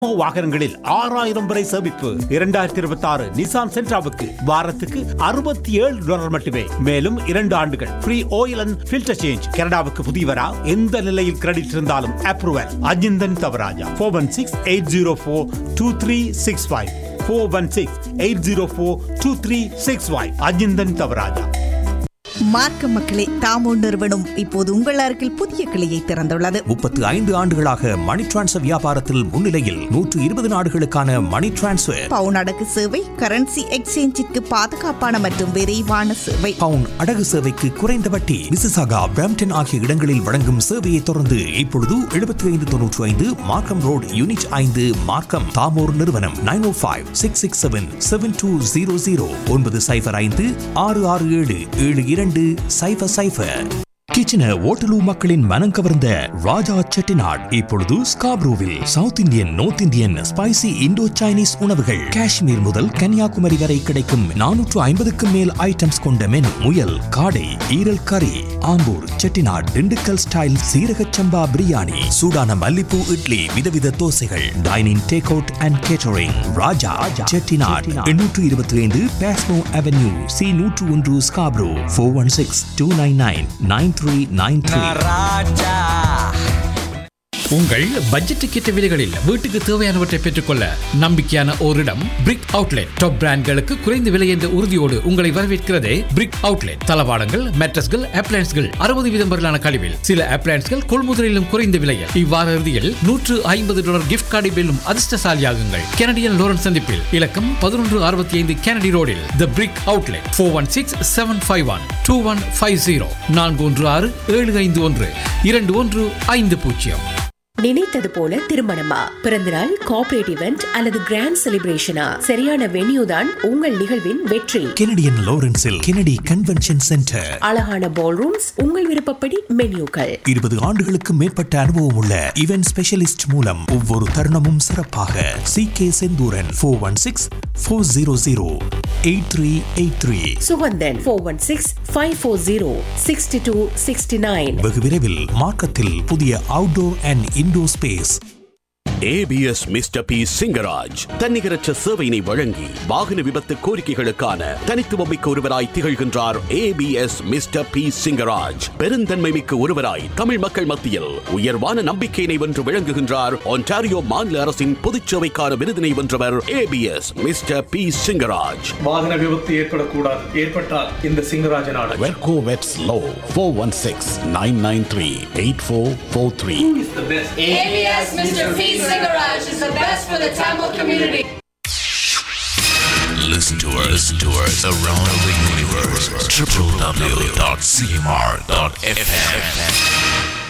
வாகனங்களில் ஆறாயிரம் வரை சேமிப்பு இரண்டாயிரத்தி இருபத்தி ஆறு நிசான் சென்ட்ராவுக்கு வாரத்துக்கு அறுபத்தி ஏழு டாலர் மட்டுமே மேலும் இரண்டு ஆண்டுகள் free oil and filter change கனடாவுக்கு புதியவரா எந்த நிலையில் கிரெடிட் இருந்தாலும் approval Ajinthan Thavarajah four one six eight zero four two three six five four one six eight zero four two three six five Ajinthan Thavarajah மார்க்க மக்களே தாமோ நிறுவனம் இப்போது உங்கள் அருகில் புதிய கிளையை திறந்துள்ளது முப்பத்து ஐந்து ஆண்டுகளாக மணி டிரான்ஸ்ஃபர் வியாபாரத்தில் முன்னிலையில் நூற்று இருபது நாடுகளுக்கான மணி டிரான்ஸ்ஃபர் பவுன் அடகு சேவை கரன்சி எக்ஸ்சேஞ்சிற்கு பாதுகாப்பான மற்றும் விரைவான சேவை பவுன் அடகு சேவைக்கு குறைந்த வட்டி மிசிசாகா பிரம்டன் ஆகிய இடங்களில் வழங்கும் சேவையை தொடர்ந்து இப்பொழுது எழுபத்தி ஐந்து தொன்னூற்றி ஐந்து மார்க்கம் ரோட் யூனிட் ஐந்து மார்க்கம் தாமோர் நிறுவனம் nine o five six six seven seven two zero zero ஒன்பது சைஃபர் ஐந்து ஆறு ஆறு ஏழு ஏழு இரண்டு சைஃபர் சைஃபர் கிச்சன ஓட்டலு மக்களின் மனம் கவர்ந்த ராஜா செட்டிநாட் இப்பொழுது ஸ்காப்ரூவில் south Indian north Indian spicy Indo Chinese உணவுகள் காஷ்மீர் முதல் கன்னியாகுமரி வரை கிடைக்கும் நானூற்று ஐம்பதுக்கும் மேல் ஐட்டம்ஸ் கொண்ட மெனு முயல் காடை ஈரல் கறி ஆம்பூர் செட்டிநாட் திண்டுக்கல் ஸ்டைல் சீரக சம்பா பிரியாணி சூடான மல்லிப்பூ இட்லி விதவித தோசைகள் dining take out and catering Raja Chettinad எண்ணூற்று இருபத்தி ஐந்து பேஸ்மோ அவென்யூ சி நூற்று ஒன்று Scarborough four one six two nine nine nine three nine three உங்கள் பட்ஜெட்டுக்கேற்ற விலைகளில் வீட்டுக்கு தேவையானவற்றை பெற்றுக்கொள்ள நம்பிக்கையான ஓரிடம் பிரிக் அவுட்லெட் டாப் பிராண்ட்களுக்கு குறைந்த விலை என்ற உறுதியோடு உங்களை வரவேற்கிறதே பிரிக் அவுட்லெட் தளவாடங்கள் மேட்ரஸ்கள் அப்ளைன்ஸ்கள் அறுபது வீதம் வரலான கழிவில் சில அப்ளைன்ஸ்கள் கொள்முதலிலும் குறைந்த விலையில் இவ்வார இறுதியில் நூற்று ஐம்பது டாலர் கிஃப்ட் கார்டை வெல்லும் அதிர்ஷ்டசாலியாகுங்கள் கனடியன் லோரன்ஸ் சந்திப்பில் இலக்கம் பதினொன்று அறுபத்தி ஐந்து கெனடி ரோடில் the brick outlet four one six seven five one two one five zero நான்கு ஒன்று ஆறு ஏழு ஐந்து ஒன்று இரண்டு ஒன்று ஐந்து பூஜ்ஜியம் நினைத்தது போல திருமணமா பிறந்தநாள் கார்ப்பரேட் இவெண்ட் அல்லது கிராண்ட் செலிப்ரேஷனா சரியான வென்யூ தான் உங்கள் நிகழ்வின் வெற்றி கெனடியன் லோரன்ஸில் கெனடி கன்வென்ஷன் சென்டர் அழகான பால் ரூம்ஸ் உங்கள் விருப்பப்படி மென்யூக்கள் இருபது ஆண்டுகளுக்கு மேற்பட்ட அனுபவம் உள்ள இவென்ட் ஸ்பெஷலிஸ்ட் மூலம் ஒவ்வொரு தருணமும் சிறப்பாக C K Senthuran four one six four zero zero eight three eight three Suganthan four one six five four zero sixty two sixty nine வெகு விரைவில் மார்க்கத்தில் புதிய outdoor and indoor space ABS mister P Singaraj தன்னிகரற்ற சேவையினை வழங்கி வாகன விபத்து கோரிக்கைகளுக்கான தனித்துவமிக்க ஒருவராய் திகழ்கின்றார் ஏபிஎஸ் மிஸ்டர் பி சிங்கராஜ் பெருந்தன்மை மிக்க ஒருவராய் தமிழ் மக்கள் மத்தியில் உயர்வான நம்பிக்கையினை வென்று விளங்குகின்றார் ஒன்டாரியோ மாநில அரசின் பொதுச்சேவைக்கான விருதினை வென்றவர் ஏபிஎஸ் மிஸ்டர் பி சிங்கராஜ் வாகன விபத்து ஏற்படக்கூடாது ஏற்பட்டால் இந்த சிங்கராஜ நாடு வெர்கோ வெட்ஸ் லோ four one six nine nine three eight four four three ABS Mr. P. Singaraj is the best for the Tamil community. Listen to us, listen to us around the universe. www.cmr.fm.